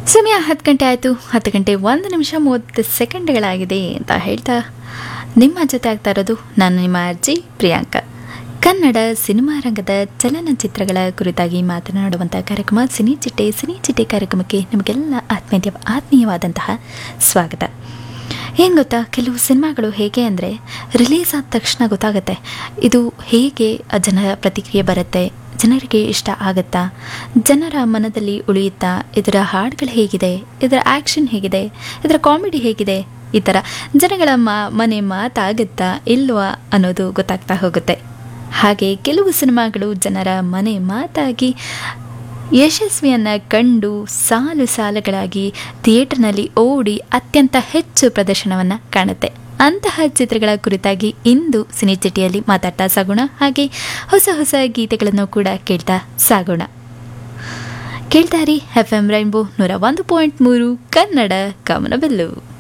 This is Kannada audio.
ಸಮಯ ಹತ್ತು ಗಂಟೆ ಆಯಿತು ಹತ್ತು ಗಂಟೆ ಒಂದು ನಿಮಿಷ ಮೂವತ್ತು ಸೆಕೆಂಡ್ಗಳಾಗಿದೆ ಅಂತ ಹೇಳ್ತಾ ನಿಮ್ಮ ಜೊತೆ ಆಗ್ತಾ ಇರೋದು ನಾನು ನಿಮ್ಮ ಅರ್ಜಿ ಪ್ರಿಯಾಂಕ ಕನ್ನಡ ಸಿನಿಮಾ ರಂಗದ ಚಲನಚಿತ್ರಗಳ ಕುರಿತಾಗಿ ಮಾತನಾಡುವಂಥ ಕಾರ್ಯಕ್ರಮ ಸಿನಿ ಚಿಟ್ಟೆ ಸಿನಿ ಚಿಟ್ಟೆ ಕಾರ್ಯಕ್ರಮಕ್ಕೆ ನಿಮಗೆಲ್ಲ ಆತ್ಮೀಯ ಆತ್ಮೀಯವಾದಂತಹ ಸ್ವಾಗತ ಏನು ಗೊತ್ತಾ ಕೆಲವು ಸಿನಿಮಾಗಳು ಹೇಗೆ ಅಂದರೆ ರಿಲೀಸ್ ಆದ ತಕ್ಷಣ ಗೊತ್ತಾಗುತ್ತೆ ಇದು ಹೇಗೆ ಜನರ ಪ್ರತಿಕ್ರಿಯೆ ಬರುತ್ತೆ ಜನರಿಗೆ ಇಷ್ಟ ಆಗುತ್ತಾ ಜನರ ಮನದಲ್ಲಿ ಉಳಿಯುತ್ತಾ ಇದರ ಹಾಡುಗಳು ಹೇಗಿದೆ ಇದರ ಆ್ಯಕ್ಷನ್ ಹೇಗಿದೆ ಇದರ ಕಾಮಿಡಿ ಹೇಗಿದೆ ಈ ಥರ ಜನಗಳ ಮಾ ಮನೆ ಮಾತಾಗುತ್ತಾ ಇಲ್ವಾ ಅನ್ನೋದು ಗೊತ್ತಾಗ್ತಾ ಹೋಗುತ್ತೆ ಹಾಗೆ ಕೆಲವು ಸಿನಿಮಾಗಳು ಜನರ ಮನೆ ಮಾತಾಗಿ ಯಶಸ್ವಿಯನ್ನು ಕಂಡು ಸಾಲು ಸಾಲುಗಳಾಗಿ ಥಿಯೇಟರ್ನಲ್ಲಿ ಓಡಿ ಅತ್ಯಂತ ಹೆಚ್ಚು ಪ್ರದರ್ಶನವನ್ನು ಕಾಣುತ್ತೆ ಅಂತಹ ಚಿತ್ರಗಳ ಕುರಿತಾಗಿ ಇಂದು ಸಿನಿಚಿಟಿಯಲ್ಲಿ ಮಾತಾಡ್ತಾ ಸಾಗೋಣ ಹಾಗೆ ಹೊಸ ಹೊಸ ಗೀತೆಗಳನ್ನು ಕೂಡ ಕೇಳ್ತಾ ಸಾಗೋಣ ಕೇಳ್ತಾರಿ ಎಫ್ ಎಂ ರೈನ್ಬೋ ನೂರ ಒಂದು ಪಾಯಿಂಟ್ ಮೂರು ಕನ್ನಡ ಗಮನಬೆಲ್ಲು